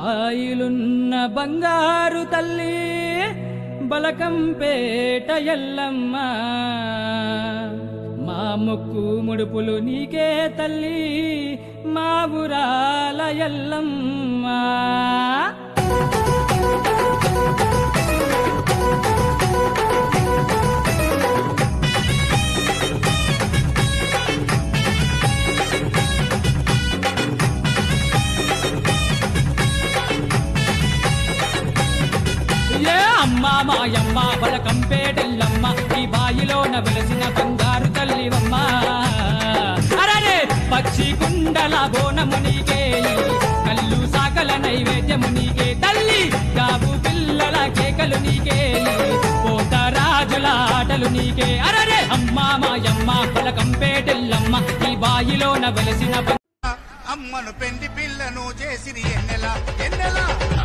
బాయిలున్న బంగారు తల్లి బలకంపేట ఎల్లమ్మ మా ముక్కు ముడుపులు నీకే తల్లి మా ఊరాల ఎల్లమ్మ ఏ అమ్మ మాయమ్మ బలకంపేటెల్లమ్మ ఈ బాయిలోన వెలసిన బంగారు తల్లివమ్మ అరరే పక్షి కుండల బోనము నీకే కల్లు సాగల నైవేద్యము నీకే తల్లి గాబు పిల్లల కేకలు నీకే పోతరాజుల ఆటలు నీకే అరరే అమ్మ మాయమ్మ బలకంపేటెల్లమ్మ ఈ బాయిలోన వెలసిన బంగారు అమ్మను పెండి పిల్లను చేసిరి ఎన్నెల ఎన్నెల